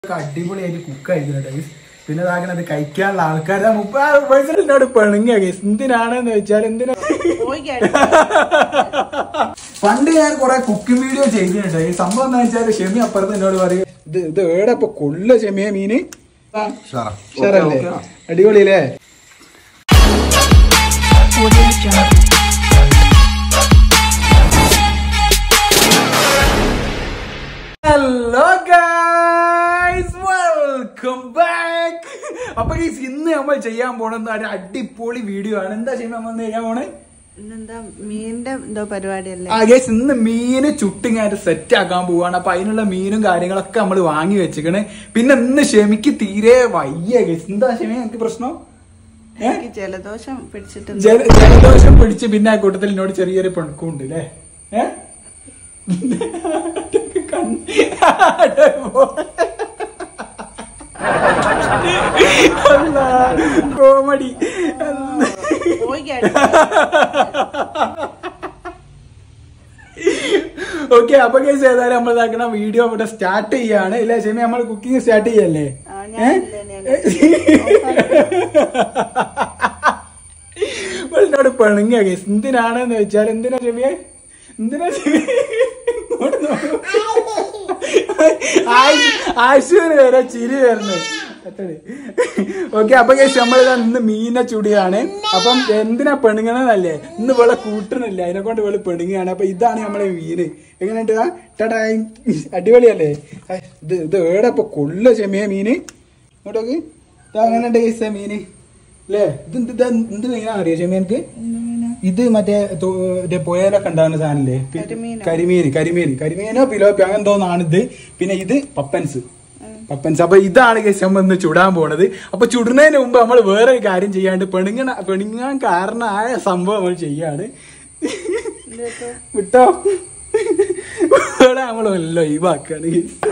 ഒക്കെ അടിപൊളിയായിട്ട് കുക്ക് കഴിക്കുന്നുണ്ട് guys. പിന്നെ ഇതാക്കണത് കഴിക്കാനുള്ള ആൾക്കാർ മുപ്പത് വയസ്സിനോട് പിണങ്ങിയ കേസ് എന്തിനാണെന്ന് വെച്ചാൽ എന്തിനാ പണ്ട് ഞാൻ കുറെ കുക്കിംഗ് വീഡിയോ ചെയ്തിട്ടുണ്ട് ഈ സംഭവം എന്താ വെച്ചാൽ ഷെമി അപ്പുറത്ത് എന്നോട് പറയും ഇത് ഇത് ഏടെ ഇപ്പൊ കൊള്ള ഷെമിയ മീന് ഷറല്ലേ അടിപൊളിയല്ലേ ഹലോ ഗൈസ് വെൽക്കം ബാക്ക് അപ്പൊ ഗൈസ് ഇന്ന് നമ്മൾ ചെയ്യാൻ പോണത് ഒരു അടിപൊളി വീഡിയോ ആണ് എന്താ ഷെമി നമ്മൾ ഇന്ന് ചെയ്യാൻ പോണേ ഇന്നെന്താ മീനിന്റെ എന്തോ പരിപാടിയല്ലേ ആ ഗൈസ് ഇന്ന് മീന് ചുട്ടിങ്ങായിട്ട് സെറ്റ് ആക്കാൻ പോവാണ് അപ്പൊ അതിനുള്ള മീനും കാര്യങ്ങളൊക്കെ നമ്മൾ വാങ്ങി വെച്ചിക്കണ് പിന്നെ ഇന്ന് ഷെമിക്ക് തീരെ വയ്യ ഗൈസ് എന്താ ഷെമി എനിക്ക് പ്രശ്നം ഏ? എനിക്ക് ജലദോഷം പിടിച്ചിട്ടുണ്ട് ജല- ജലദോഷം പിടിച്ച് പിന്നെ ആ കൂട്ടത്തിൽ എന്നോട് ചെറിയൊരു പിണക്കുണ്ട് അല്ലേ ഏ കോമഡി പോയി കേട്ടോ. ഓക്കെ അപ്പൊ കേസ് ഏതായാലും നമ്മൾ ഇതാക്കണ വീഡിയോ ഇവിടെ സ്റ്റാർട്ട് ചെയ്യാണ് ഇല്ല ഷെമി നമ്മൾ കുക്കിംഗ് സ്റ്റാർട്ട് ചെയ്യല്ലേ ആ, ഞാനില്ല, എന്നോട് പിണങ്ങിയ കേസ് എന്തിനാണെന്ന് വെച്ചാൽ എന്തിനാ ഷെമിയെ എന്തിനാ ഷെമി ഇങ്ങോട്ട് നോക്ക്. ആയിഷ്- ആയിഷുവിന് വരെ ചിരി വരുന്നത് ഓക്കെ അപ്പൊ കേസ് നമ്മളിതാ ഇന്ന് മീന ചുടിയാണ് അപ്പം എന്തിനാ പെണുങ്ങണെന്നല്ലേ ഇന്ന് ഇവളെ കൂട്ടണില്ല അതിനെ കൊണ്ട് ഇവള് പെണുങ്ങയാണ് അപ്പൊ ഇതാണ് നമ്മളെ മീന് എങ്ങനെയുണ്ട് ആ? ടടായ്. അടിപൊളിയല്ലേ ഐ, ഇത് ഇത് ഏടെ ഇപ്പൊ കൊള്ള ചെമിയ മീന് ഇങ്ങോട്ടോക്ക് ഇത് അങ്ങനെയുണ്ട് കേസ് മീന് അല്ലേ ഇത് എന്ത് ഇത് എന്ത് മീനാ അറിയോ ചെമിയ എനിക്ക് ഇത് മറ്റേ തോ- മറ്റേ പുഴയിലൊക്കെ ഉണ്ടാകുന്ന സാധനല്ലേ പി- കരിമീനോ? കരിമീൻ കരിമീൻ കരിമീനോ പിലോപ്പിയോ അങ്ങനെ എന്തോന്നാണ് ഇത് പിന്നെ ഇത് പപ്പൻസ് പപ്പൻസ് അപ്പൊ ഇതാണ് കേസ് നമ്മൾ ഇന്ന് ചുടാൻ പോണത് അപ്പൊ ചുടുന്നതിന് മുമ്പ് നമ്മൾ വേറെ ഒരു കാര്യം ചെയ്യാണ്ട് പെണുങ്ങണ പെണുങ്ങാൻ കാരണമായ സംഭവം നമ്മൾ ചെയ്യാണ് വിട്ടോ ഇവിടെ നമ്മൾ എല്ലാം ഒഴിവാക്കാണ്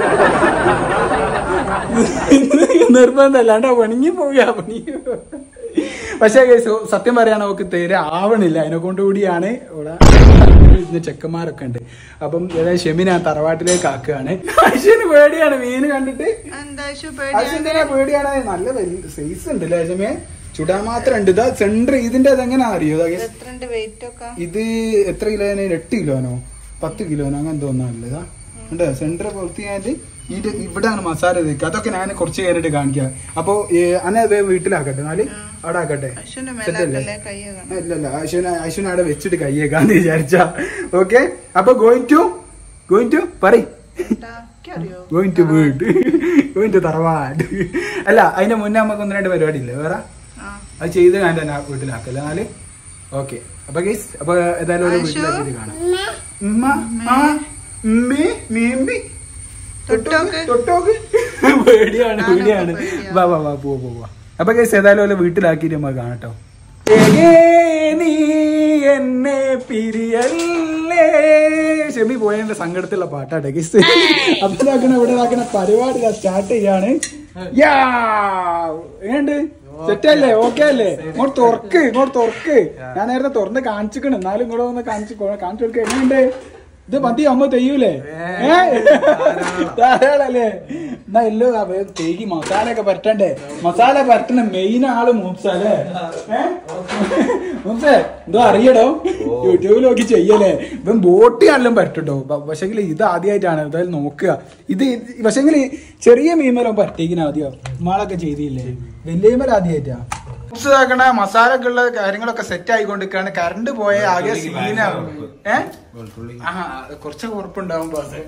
നിർബന്ധമല്ലാണ്ട് പണിങ്ങി പോവുക പണി പക്ഷേ കേസ് സത്യം പറയാൻ നമുക്ക് തീരെ ആവണില്ല അതിനെ കൊണ്ട് കൂടിയാണ് ഇവിടെ ഇന്ന് ചെക്കന്മാരൊക്കെ ഉണ്ട് അപ്പം ഏതായാലും ഷെമിനെ ഞാൻ തറവാട്ടിലേക്ക് ആക്കുകയാണ് അശ്വിന് പേടിയാണ് മീന് കണ്ടിട്ട് എന്താ ഇഷു അശ്വിന്റെ പേടിയാണ് നല്ല സൈസ് ഉണ്ട് അല്ലേ ഷെമിയെ ചുടാൻ മാത്രം ഉണ്ട് ഇതാ സെന്റർ ഇതിന്റെ അതെങ്ങനെയാ അറിയോ ഇതാ guys. എത്രണ്ട് വെയിറ്റ് ഒക്കെ ഇത് എത്ര കിലോന് എട്ട് കിലോനോ പത്ത് കിലോനോ അങ്ങനെ തോന്നാറില്ല ഇതാ ഉണ്ട് സെന്റർ പൊളിത്തിയായിട്ട് ഇത് ഇവിടെയാണ് മസാല തേക്കുക അതൊക്കെ ഞാൻ കുറച്ച് കഴിഞ്ഞിട്ട് കാണിക്കാം അപ്പൊ അന്നെ അത് വീട്ടിലാക്കട്ടെ എന്നാല് അവിടെ ആക്കട്ടെ അശ്വിന്റെ Set അല്ലേ? മേലാക്കല്ലേ കയ്യകണം ഇല്ലല്ല അശ്വിന അശ്വിന അവിടെ വെച്ചിട്ട് കയ്യേക്കാന്ന് വിചാരിച്ച ഓക്കെ അപ്പൊ ഗോയിങ് ടു ഗോയിങ് ടു പറയ് അറിയോ ഗോയിങ് ടു വീട് ഗോയിങ് ടു തറവാട് അല്ല അതിന്റെ മുന്നേ നമുക്ക് ഒന്ന് രണ്ട് പരിപാടി ഇല്ലേ വേറെ ആ അത് ചെയ്ത് ഞാൻ തന്നെ വീട്ടിലാക്കല്ലേ എന്നാല് ഓക്കെ അപ്പൊ ഗൈസ് അപ്പൊ ഏതായാലും ഒരു ആയിഷു? വീട്ടിലാക്കിയിട്ട് കാണാം ഉമ്മ ആ ഉമ്മി മീമ്പി തൊട്ടോക്ക്. തൊട്ടോക്ക് പേടിയാണ് ഞാനൊക്കെ പേടിയാണ് പേടിയാ. വാ വാ വാ പോ പോ വാ അപ്പൊ ഗൈസ് ഏതായാലും ഒരു വീട്ടിലാക്കിയിട്ട് നമുക്ക് കാണട്ടോ ഏകേ നീ എന്നെ പിരിയല്ലേ ഷെമി പോയതിന്റെ സങ്കടത്തിലുള്ള പാട്ടാട്ടെ ഗൈസ് അപ്പൊ ഇതാക്കണ ഇവിടെ ഇതാക്കണ പരിപാടി സ്റ്റാർട്ട് ചെയ്യാണ് യാ എങ്ങനെയുണ്ട് സെറ്റ് അല്ലേ ഓക്കെ അല്ലേ ഇങ്ങോട്ട് തുറക്ക് ഇങ്ങോട്ട് തുറക്ക് ഞാൻ നേരത്തെ തുറന്ന് കാണിച്ചിക്കണ് എന്നാലും ഇങ്ങോട്ട് ഒന്ന് കാണിച്ചു കാണിച്ചു കൊടുക്ക എങ്ങനെയുണ്ട് ഇത് മതി അമ്മ തെയ്യൂലേ ഏ? ധാരാളല്ലേ എന്നാ എല്ലോ തേക്ക് മസാല ഒക്കെ പരട്ടണ്ടേ മസാല പരട്ടണ മെയിൻ ആള് മൂപ്സ അല്ലേ മൂപ്സേ എന്തോ അറിയടോ യൂട്യൂബിൽ നോക്കി ചെയ്യല്ലേ ഇവൻ ബോട്ടി എല്ലാം പരട്ടോ പക്ഷെങ്കിൽ ഇത് ആദ്യമായിട്ടാണ് എന്തായാലും നോക്കുക ഇത് പക്ഷെങ്കിൽ ചെറിയ മീമലോ പരട്ടേക്കിന് ആദ്യം മാളൊക്കെ ചെയ്തില്ലേ വലിയ മീമൽ ആദ്യമായിട്ടാ ഇതാക്കണ മസാല ഒക്കെ ഉള്ള കാര്യങ്ങളൊക്കെ സെറ്റ് ആയിക്കൊണ്ടിരിക്കാണ് കറണ്ട് പോയ ആകെ സീനാവും ഏ ആ കുറച്ച് ഉറപ്പുണ്ടാവും ബാസേ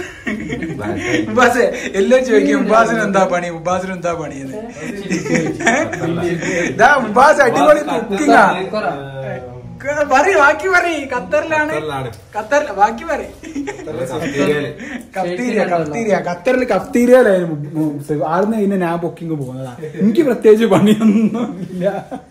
ബാസേ എല്ലാം ചോദിക്കും ഉബാസിന് എന്താ പണി ഉബാസിന് എന്താ പണിയെന്ന് ഇതാ ഉബാസ് അടിപൊളി കുക്കിംഗാ പറയ് ബാക്കി പറയ് ഖത്തറിലാണ് ഖത്തറിലാണ്. ഖത്തറിൽ ബാക്കി പറയ് കഫ്തീരിയയില്. കഫ്തീരിയ കഫ്തീരിയ ഖത്തറിൽ കഫ്തീരിയയിലായിരുന്നു ആടുന്ന് കഴിഞ്ഞ ഞാൻ ബുക്കിംഗ് പോകുന്നതാ എനിക്ക് പ്രത്യേകിച്ച് പണിയൊന്നും ഇല്ല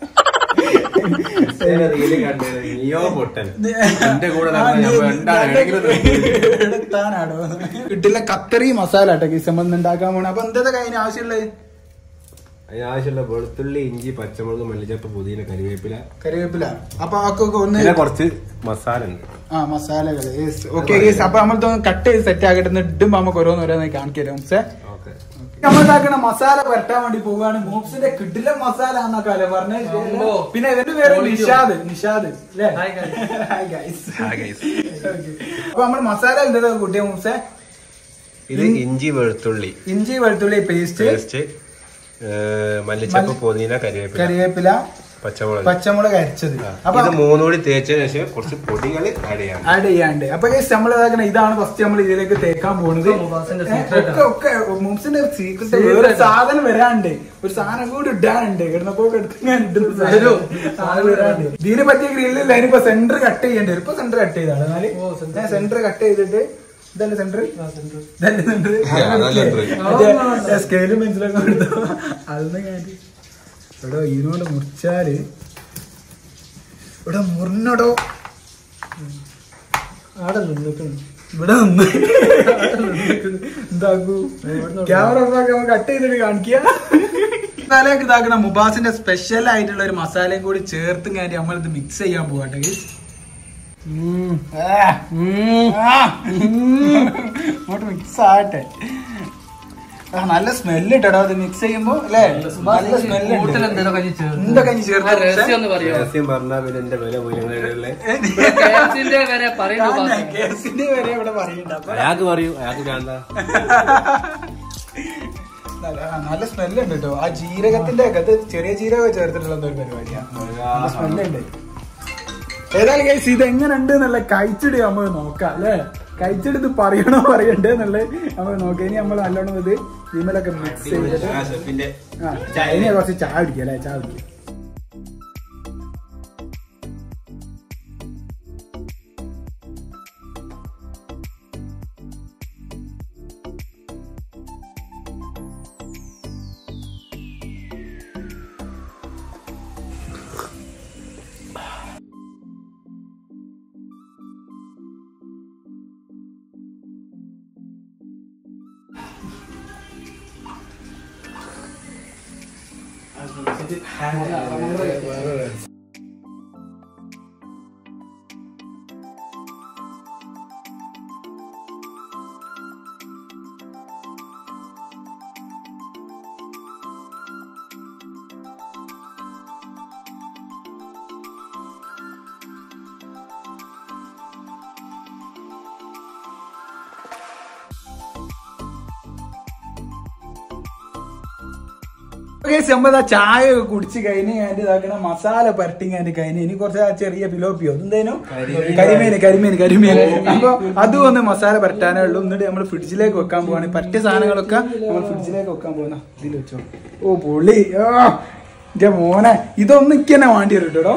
ഇതേലെ റീല് കണ്ടത് നീയോ പൊട്ടൻ എന്റെ കൂടെ നടന്ന ഞാൻ രണ്ടാൾ എവിടെയെങ്കിലും നിർത്തി. താനാണോ കിട്ടില്ല കത്തറി മസാല കേട്ടോ ഈ സംബന്ധം ഉണ്ടാക്കാൻ പോണ അപ്പൊ എന്താ കഴിഞ്ഞ ആവശ്യമുള്ളത് അതിന് ആവശ്യമുള്ള വെളുത്തുള്ളി ഇഞ്ചി പച്ചമുളക് മല്ലിച്ചപ്പ് പുതിന കരിവേപ്പില കറിവേപ്പില അപ്പൊ അതൊക്കെ ഒന്ന് പിന്നെ കുറച്ച് മസാല ഉണ്ട് ആ മസാലകൾ ഓക്കെ അപ്പൊ നമ്മൾ കട്ട് ചെയ്ത് സെറ്റ് ആക്കട്ടെ ഇടുമ്പോ നമുക്ക് ഓരോന്ന് ഓരോന്ന് കാണിക്കാം സേ ഓക്കെ നമ്മളുണ്ടാക്കണ മസാല പരട്ടാൻ വേണ്ടി പോവുകയാണ് മൂപ്സിന്റെ കിഡിലെ മസാല എന്നൊക്കെ അല്ലേ പറഞ്ഞത് പിന്നെ ഇവന്റെ പേര് നിഷാദ് നിഷാദ് അല്ലേ ഹായ് ഗൈസ് അപ്പൊ നമ്മൾ മസാല എന്താ കൂട്ടിയ മൂപ്സെ ഇത് ഇഞ്ചി വെളുത്തുള്ളി ഇഞ്ചി വെളുത്തുള്ളി പേസ്റ്റ് പേസ്റ്റ് മല്ലിച്ചപ്പ് പുതിന കരിവേപ്പില കറിവേപ്പില പച്ചമുളക് പച്ചമുളക് അരച്ചത് അപ്പൊ ഇത് മൂന്നുകൂടി തേച്ചതിന് ശേഷം കുറച്ച് പൊടികൾ ആഡ് ചെയ്യാം ആഡ് ചെയ്യാണ്ട് അപ്പൊ നമ്മൾ ഇതാക്കണ ഇതാണ് ഫസ്റ്റ് നമ്മൾ ഇതിലേക്ക് തേക്കാൻ പോകുന്നത് ഏ, ഒക്കെ ഒക്കെ മുംസിന്റെ സീക്രട്ട് വേറെ സാധനം വരാണ്ട് ഒരു സാധനം കൂടി ഇടാനുണ്ട് കിടന്നപ്പോ എടുത്ത് ഞാൻ ഇടുന്ന സാധനം. സാധനം വരാണ്ട് ഇതിനെ പറ്റിയ ഗ്രില്ലില്ല അതിനിപ്പോ സെന്റർ കട്ട് ചെയ്യേണ്ടി വരും ഇപ്പൊ സെന്റർ കട്ട് ചെയ്താണ് എന്നാല് ഞാൻ സെന്റർ കട്ട് ചെയ്തിട്ട് ഇതല്ലേ സെന്റർ ഇതല്ലേ സെന്റർ സ്കെയിലും പെൻസിലൊക്കെ എടുത്തു അതൊന്നും ഞാൻ ഇവിടെ ഇതിനോട് മുറിച്ചാല് ഇവിടെ മുറിഞ്ഞടോ ആടെ നിന്നിട്ടുണ്ട് ഇവിടെ നിന്ന് എന്താക്കൂ ക്യാമറ ഓഫാക്കി കട്ട് ചെയ്തിട്ട് കാണിക്കുക മസാലയൊക്കെ ഇതാക്കണ മുബാസിന്റെ സ്പെഷ്യൽ ആയിട്ടുള്ള ഒരു മസാലയും കൂടി ചേർത്തും കാര്യം നമ്മൾ ഇത് മിക്സ് ചെയ്യാൻ പോകട്ടെ അങ്ങോട്ട് മിക്സ് ആകട്ടെ ആ, നല്ല സ്മെല്ല് ഇട്ടോ അത് മിക്സ് ചെയ്യുമ്പോ അല്ലേ നല്ല സ്മെല്ല് എന്തൊക്കെ ഇനി ചേർത്ത് രഹസ്യം പറഞ്ഞാൽ പിന്നെ എന്റെ വില പോയില്ലേ കേസിന്റെ വരെ ഇവിടെ പറയണ്ട അപ്പൊ അയാൾക്ക് പറയൂ അയാൾക്ക് വേണ്ട നല്ല- ആ, നല്ല സ്മെല്ല് ഉണ്ട് കേട്ടോ ആ ജീരകത്തിന്റെ ഒക്കെ അത് ചെറിയ ജീരകം ചേർത്തിട്ടുള്ള എന്തോ ഒരു പരിപാടിയാണ് നല്ല സ്മെല്ല് ഉണ്ട് ഏതായാലും കേസ് ഇത് എങ്ങനെ ഉണ്ട് എന്നുള്ള കഴിച്ചിട്ട് നമ്മൾ നോക്കാം അല്ലേ കഴിച്ചിട്ട് ഇത് പറയണോ പറയണ്ടേ എന്നുള്ളത് നമ്മൾ നോക്കാം ഇനി നമ്മൾ നല്ലോണം ഇത് വിമലൊക്കെ മിക്സ് ചെയ്തിട്ട് ഷെഫിന്റെ ആ ഇനി കുറച്ച് ചായ കുടിക്കാം അല്ലേ ചായ കുടിക്കാം കേസ് നമ്മളിതാ ചായ ഒക്കെ കുടിച്ച് കഴിഞ്ഞ് അതിന്റെ ഇതാക്കണ മസാല പരട്ടി അതിന്റെ കഴിഞ്ഞ് ഇനി കുറച്ച് ആ ചെറിയ പിലോപ്പിയോ എന്തേനു കരിമീൻ കരിമീൻ കരിമീൻ അപ്പൊ അതും ഒന്ന് മസാല പരട്ടാനേ ഉള്ളൂ എന്നിട്ട് നമ്മൾ ഫ്രിഡ്ജിലേക്ക് വെക്കാൻ പോവാണ് പറ്റിയ സാധനങ്ങളൊക്കെ നമ്മൾ ഫ്രിഡ്ജിലേക്ക് വെക്കാൻ പോകുന്ന ഇതിൽ വെച്ചോ ഓ പൊള്ളി ഓ എന്റെ മോനെ ഇതൊന്നും ഇക്ക് തന്നെ വേണ്ടി വരും കേട്ടോ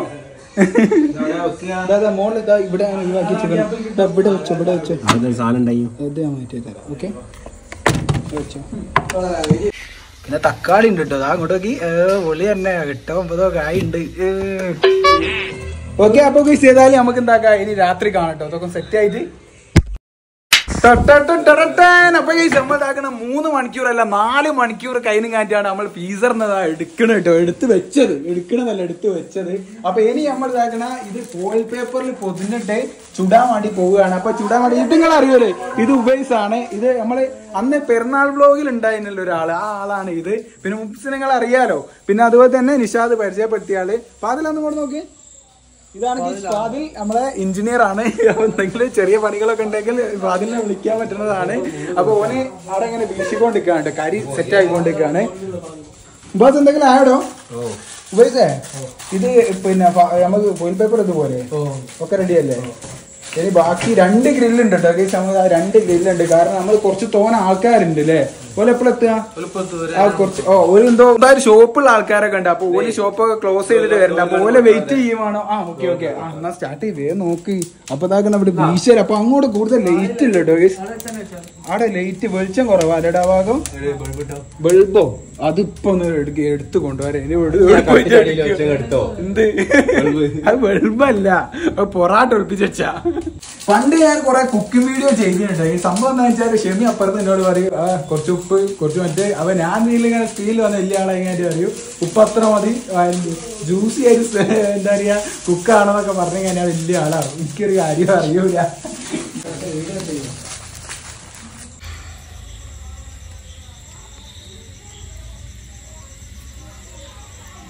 മോളിൽ ഇതാ ഇവിടെ ഒഴിവാക്കി വെച്ചേക്കണം. ദാ ഇവിടെ വെച്ചോ ഇവിടെ വെച്ചോ സാധനം ഉണ്ടായി ഇത് ഞാൻ മാറ്റി തരാം ഓക്കെ വെച്ചോ പിന്നെ തക്കാളി ഉണ്ട് കേട്ടോ അങ്ങോട്ട് നോക്കി പൊളി തന്നെ എട്ടോ ഒമ്പതോ കായ ഉണ്ട് ഓക്കെ അപ്പൊ guys, ഏതായാലും നമുക്ക് എന്താക്കാം ഇനി രാത്രി കാണട്ടോ അതൊക്കെ സെറ്റ് ആയിട്ട് ടട്ടട്ടട്ടടട്ടൻ. അപ്പൊ ഈ നമ്മളിതാക്കണ മൂന്ന് മണിക്കൂറല്ല നാല് മണിക്കൂർ കൈനും കാറ്റാണ് നമ്മൾ ഫീസറിനതാ എടുക്കണ കേട്ടോ എടുത്ത് വെച്ചത് എടുക്കണതല്ല എടുത്ത് വെച്ചത് അപ്പൊ ഇനി നമ്മൾ ഇതാക്കണ ഇത് ഫോയിൽ പേപ്പറിൽ പൊതിഞ്ഞിട്ട് ചുടാൻ വേണ്ടി പോവുകയാണ് അപ്പൊ ചുടാൻ വേണ്ടി ഇത് നിങ്ങൾ അറിയൂലേ ഇത് ഉപേസ് ആണ് ഇത് നമ്മള് അന്ന് പെരുന്നാൾ ബ്ലോഗിൽ ഉണ്ടായിരുന്നല്ലോ ഒരാള് ആ ആളാണ് ഇത് പിന്നെ മുപ്സ് നിങ്ങൾ അറിയാലോ പിന്നെ അതുപോലെ തന്നെ നിഷാദ് പരിചയപ്പെടുത്തിയ ആള് അപ്പൊ അതിലൊന്നും കൂടെ നോക്കി ഇതാണ് ഈ ഫാദിൽ നമ്മളെ എഞ്ചിനീയർ ആണ് അപ്പൊ എന്തെങ്കിലും ചെറിയ പണികളൊക്കെ ഉണ്ടെങ്കിൽ ഫാദിലിനെ വിളിക്കാൻ പറ്റുന്നതാണ് അപ്പൊ ഓന് അവിടെ ഇങ്ങനെ വീശിക്കൊണ്ടിരിക്കാണ് കരി സെറ്റ് ആയിക്കൊണ്ടിരിക്കാണ് ബസ് എന്തെങ്കിലും ആയടോ ഉപയോഗിച്ചേ ഇത് പിന്നെ ഫ- നമുക്ക് ഫോയിൽ പേപ്പർ ഇതുപോലെ ഒക്കെ റെഡി അല്ലേ ഇനി ബാക്കി രണ്ട് ഗ്രില്ലുണ്ട് കേട്ടോ ഈ സമയത്ത് ആ രണ്ട് ഗ്രില്ലുണ്ട് കാരണം നമ്മൾ കുറച്ച് തോന ആൾക്കാരുണ്ട് അല്ലേ ഓലെ എപ്പോഴും എത്തുക ആ കുറച്ച് ഓ ഒരു എന്തോ എന്തായാലും ഷോപ്പുള്ള ആൾക്കാരൊക്കെ ഉണ്ട് അപ്പൊ ഓല് ഷോപ്പ് ഒക്കെ ക്ലോസ് ചെയ്തിട്ട് വരണ്ട അപ്പൊ ഓലെ വെയിറ്റ് ചെയ്യുവാണോ ആ ഓക്കെ ഓക്കെ ആ എന്നാ സ്റ്റാർട്ട് ചെയ്തേ നോക്ക് അപ്പൊ ഇതാക്കണം ഇവിടെ വീശര അപ്പൊ അങ്ങോട്ട് കൂടുതൽ ലൈറ്റ് ഇല്ല കേട്ടോ guys. അവിടെ ലൈറ്റ് വെളിച്ചം കുറവാ അല്ലടാ ഭാഗം ബൾബോ അതിപ്പോ ഒന്ന് എടുക്ക എടുത്തു കൊണ്ടുവരാ ഇനി ഇവിടെ- ഇവിടെ പോയിട്ട് എടുക്കോ. എടുത്തോ എന്ത് അത് ബൾബല്ല അത് പൊറാട്ട ഒളിപ്പിച്ച് വെച്ചാ പണ്ട് ഞാൻ കുറെ കുക്കിംഗ് വീഡിയോ ചെയ്തിട്ടുണ്ട് ഈ സംഭവം എന്താ വെച്ചാൽ ഷെമി അപ്പുറത്ത് എന്നോട് പറയും ആ കുറച്ച് ഉപ്പ് കുറച്ച് മറ്റേ അവ ഞാൻ ഇങ്ങനെ സ്പീഡിൽ വന്ന വലിയ ആളെ കഴിഞ്ഞാൽ പറയും ഉപ്പ് അത്ര മതി ജ്യൂസി ആയിട്ട് സ് എന്താ പറയാ കുക്കാണെന്നൊക്കെ പറഞ്ഞു കഴിഞ്ഞാൽ വലിയ ആളാണ് എനിക്കൊരു കാര്യം അറിയൂല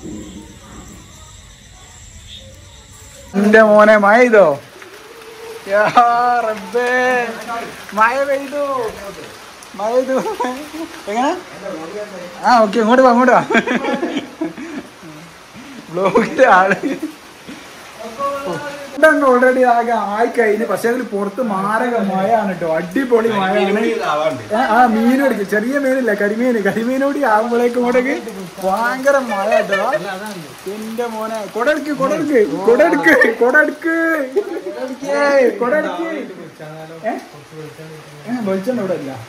എന്റെ മോനെ മഴ ചെയ്തോ യാ റബ്ബേ മഴ പെയ്തു മഴ പെയ്തു എങ്ങനെ ആ ഓക്കെ ഇങ്ങോട്ട് വാ ഇങ്ങോട്ട് വാ ബ്ലോഗിന്റെ ആള് ഓൾറെഡി ആകെ ആയി കഴിഞ്ഞ് പക്ഷെ അതിൽ പുറത്ത് മാരക മഴയാണ് കേട്ടോ അടിപൊളി മഴയാണ് ഏ, ആ മീൻ എടുക്കും ചെറിയ മീനില്ല കരിമീൻ കരിമീനോടി ആകുമ്പോഴേക്കും ഇങ്ങോട്ടേക്ക് ഭയങ്കര മഴ കേട്ടോ എന്റെ മോനെ കൊടടുക്ക് കൊടടുക്ക് കൊടടുക്ക് കൊടടുക്ക് ഏയ്, കൊടടുക്ക് ഏ? ഏ, വെളിച്ചെണ്ണ ഇവിടെ ഇല്ല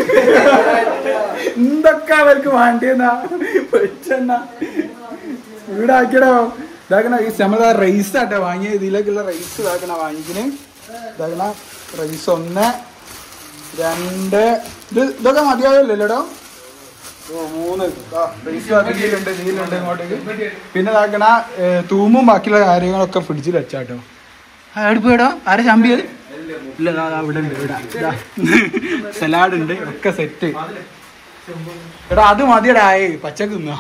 എന്തൊക്കെ അവർക്ക് വേണ്ടിയെന്നാ വെളിച്ചെണ്ണ വീടാക്കിയടോ ഇതാക്കണ ഈ സമത റൈസ് ആട്ടെ വാങ്ങിയ ഇതിലേക്കുള്ള റൈസ് ഇതാക്കണ വാങ്ങിക്കിന് ഇതാക്കണ റൈസ് ഒന്ന് രണ്ട് ഇത് ഇതൊക്കെ മതിയാവില്ലല്ലോടോ ഓ മൂന്ന് ദാ, റൈസ് ഇതിലുണ്ട് ഇതിലുണ്ട് ഇങ്ങോട്ടേക്ക് പിന്നെ ഇതാക്കണ ഏ, തൂമും ബാക്കിയുള്ള കാര്യങ്ങളൊക്കെ ഫ്രിഡ്ജിൽ വെച്ചാട്ടോ എടുപ്പോടോ ആരെ ചമ്പിയത് ഇല്ല ദാ, ദാ, ഇവിടെ ഉണ്ട് ഇവിടെ സലാഡ് ഉണ്ട് ഒക്കെ സെറ്റ് എടാ അത് മതിയടാ ഏ പച്ചക്ക് തിന്നാ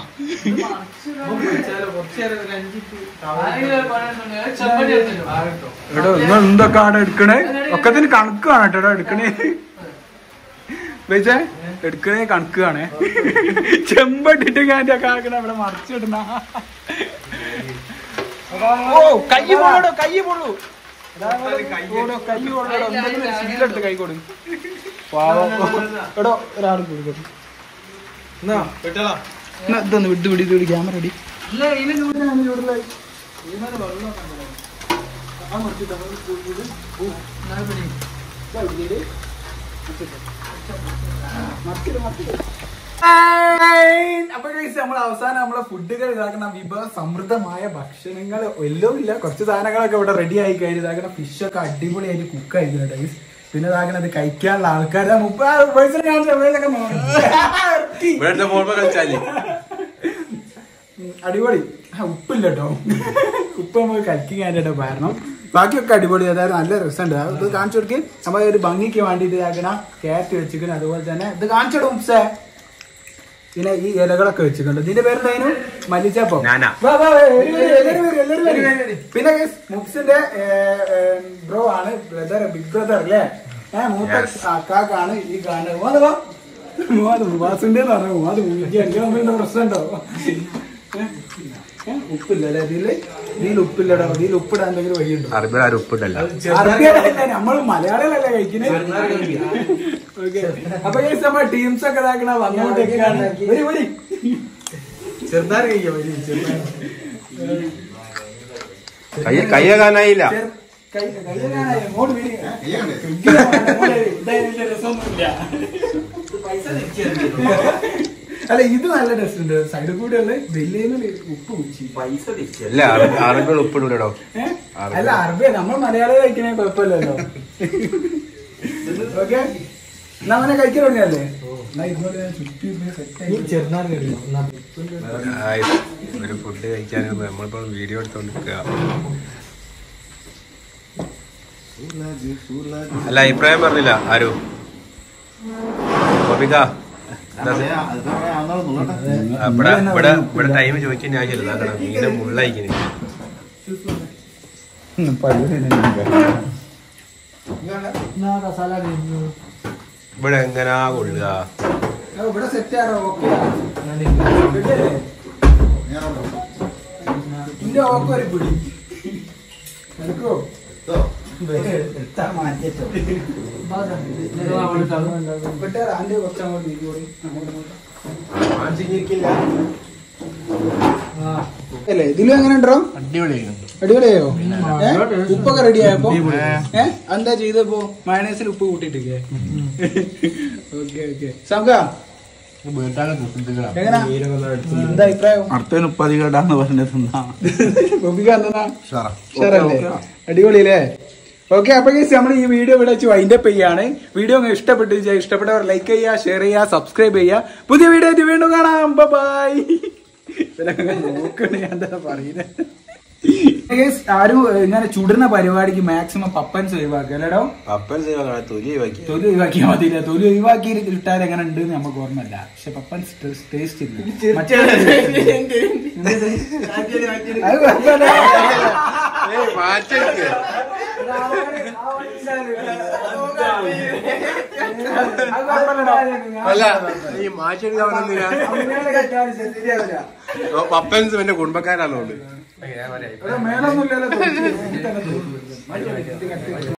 എടോ നിങ്ങൾ എന്തൊക്കെയാണ് എടുക്കണേ ഒക്കത്തിന് കണക്ക് കാണട്ടെ എടാ എടുക്കണേ വെച്ചേ എടുക്കണേ കണക്ക് കാണേ ചെമ്പട്ടിട്ട് ഞാൻ കാക്കണ ഇവിടെ മറിച്ചിടണ ഓ കൈ പോണോ കൈ പോണു കൈ പോണോ എന്തെങ്കിലും ശീലെടുത്ത് കൈ കൊടു പാവം എടോ ഒരാൾ കൊടുക്കും എന്നാ ഇതൊന്ന് വിട്ട് വിടി വിടി ക്യാമറ വിടി അപ്പൊ നമ്മൾ അവസാനം നമ്മളെ ഫുഡുകൾ ഇതാക്കുന്ന വിഭവ സമൃദ്ധമായ ഭക്ഷണങ്ങൾ എല്ലാം ഇല്ല കുറച്ച് സാധനങ്ങളൊക്കെ ഇവിടെ റെഡി ആയി കഴിഞ്ഞ് ഇതാക്കുന്ന ഫിഷ് ഒക്കെ അടിപൊളിയായിട്ട് കുക്ക് ആയിരിക്കും ഗൈസ് പിന്നെ ഇതാക്കുന്നത് അത് കഴിക്കാനുള്ള ആൾക്കാർ മുപ്പത് പൈസ ഇവിടെ ഫോൺ കളിച്ചാലേ ഉം, അടിപൊളി ആ, ഉപ്പില്ല കേട്ടോ ഉപ്പ് നമുക്ക് കലക്കിക്കാനായിട്ട് കാരണം ബാക്കിയൊക്കെ അടിപൊളി അതായത് നല്ല രസമുണ്ട് അത് ഇത് കാണിച്ചു കൊടുക്കുക നമ്മൾ ഒരു ഭംഗിക്ക് വേണ്ടിയിട്ട് ഇതാക്കണ ക്യാരറ്റ് വെച്ചിരിക്കണം അതുപോലെ തന്നെ ഇത് കാണിച്ചിടും ഉപ്സേ പിന്നെ ഈ ഇലകളൊക്കെ വെച്ചിട്ടുണ്ട് ഇതിന്റെ പേരെന്തായാലും മല്ലിച്ചപ്പോ ഞാനാ. വാ, വാ, വാ, എല്ലാവരും വരൂ, എല്ലാവരും വരൂ, എല്ലാവരും വരൂ. പിന്നെ guys, മുക്സിന്റെ ബ്രോ ആണ് ബ്രദർ ബിഗ് ബ്രദർ അല്ലേ ഏഹ് മൂത്ത Yes. കാക്കാണ് ഈ കാണുന്നത് വാ, വാ. മൂവാത് മുവാസിന്റെ പറഞ്ഞു മൂവാത് മുങ്ങിക്ക് എനിക്ക് തമ്മിലുള്ള പ്രശ്നമുണ്ടോ ഏ? ഏ? ഉപ്പില്ലല്ലേ ഇതില് ഇതിൽ ഉപ്പില്ലടോ ഇതിൽ ഉപ്പിടാൻ എന്തെങ്കിലും വഴിയുണ്ടോ അറബിൽ ആരും ഉപ്പിട്ടല്ല അറബികളല്ല നമ്മള് മലയാളികളല്ലേ കഴിക്കുന്നത് ഓക്കെ അപ്പൊ guys, നമ്മ ടീംസ് ഒക്കെ ഇതാക്കണ വന്നോണ്ടൊക്കെയാണ് വരി വരി ചെറുതാർ കഴിക്കാം വരി ചെറുതാർ കൈ കയ്യകാനായില്ല ചെറു- കൈ- കയ്യിലാണായി, അങ്ങോട്ട് വിളി. ഇങ്ങനെ വേണ്ട, അങ്ങോട്ട് വിളി. ഇതായാലും വലിയ രസമൊന്നുമില്ല. അല്ല ഇത് നല്ല ടേസ്റ്റ് ഉണ്ട് സൈഡിൽ കൂടെ ഉള്ള വലിയ ഉപ്പ് കുച്ചി അല്ല അറബി- അറബികൾ ഉപ്പിടൂലോ ഏ? അല്ല അറബിയ നമ്മൾ മലയാളം കഴിക്കണേ കുഴപ്പമില്ലല്ലോ ഓക്കെ എന്നാ അവനെ കഴിക്കാൻ തുടങ്ങിയല്ലേ എന്നാ ഇതുപോലെ ഞാൻ ചുറ്റി ഇരുന്ന് set ആക്കി. ആയി. ഒരു ഫുഡ് കഴിക്കാൻ നമ്മളിപ്പോൾ വീഡിയോ എടുത്തോണ്ടിരിക്കുക അല്ല അഭിപ്രായം പറഞ്ഞില്ല ആരും ഗോപിക ഇവിടെ ഇവിടെ ഇവിടെ ടൈം ചോദിക്കാൻ ആവശ്യമില്ല അതാണ് മീനെ മുള്ളയിക്കുന്നു ഉം, പല്ല് തിന്നുന്നുണ്ട്. ഇവിടെ എങ്ങനാ കൊള്ളുക ഓ, ഇവിടെ സെറ്റ് ആണോ ഓക്കെ ഇന്റെ ഓക്കെ ഒരു പിടി എടുക്കോ എത്താ മാറ്റിട്ടോ ഇപ്പത്തെ ആന്റെ കുറച്ചങ്ങോട്ട് തിരികൂടി അങ്ങോട്ട് ഇങ്ങോട്ട്. അല്ലേ ഇതിലും എങ്ങനെ ഉണ്ടോ അടിപൊളിയായോ ഏ? ഉപ്പൊക്കെ റെഡി ആയപ്പോ ഏ എന്താ ചെയ്തപ്പോ മയണൈസിൽ ഉപ്പ് കൂട്ടിട്ടില്ലേ ഓക്കെ ഓക്കെ സംഘ എങ്ങനാ എന്താ അഭിപ്രായം അടുത്ത മുപ്പതികടാന്ന് പറഞ്ഞത് ഗോപിക എന്താ ഉഷാറല്ലേ അടിപൊളിയല്ലേ ഓക്കെ അപ്പൊ guys, നമ്മൾ ഈ വീഡിയോ ഇവിടെ വെച്ച് വൈൻഡപ്പ് ചെയ്യാണ് വീഡിയോ അങ്ങ് ഇഷ്ടപ്പെട്ടു വെച്ചാൽ ഇഷ്ടപ്പെട്ടവർ ലൈക്ക് ചെയ്യുക ഷെയർ ചെയ്യുക സബ്സ്ക്രൈബ് ചെയ്യുക പുതിയ വീഡിയോ ആയിട്ട് വീണ്ടും കാണാം ബൈ നോക്കണേ എന്താ പറയുന്നത് Guys, ആരും ഏഹ്, ഇങ്ങനെ ചുടുന്ന പരിപാടിക്ക് മാക്സിമം പപ്പൻസ് ഒഴിവാക്കുക അല്ലേടോ പപ്പൻ ചെയ്യുന്ന തൊലി ഒഴിവാക്കി തൊലി ഒഴിവാക്കിയാൽ മതിയില്ല തൊലി ഒഴിവാക്കി ഇട്ടാൽ എങ്ങനെ ഉണ്ട് നമുക്ക് ഓർമ്മയില്ല പക്ഷെ പപ്പൻസ് ടേസ്റ്റ് ഇല്ല മറ്റേ അത് കുഴപ്പമില്ല. അത് കുഴപ്പമില്ലടോ. അല്ല നീ മാറ്റിയെടുക്കാവുന്നില്ല പപ്പൻസ് എന്റെ കുടുംബക്കാരാണോണ്ട് മേലൊന്നുമില്ലല്ലോ തൊലി.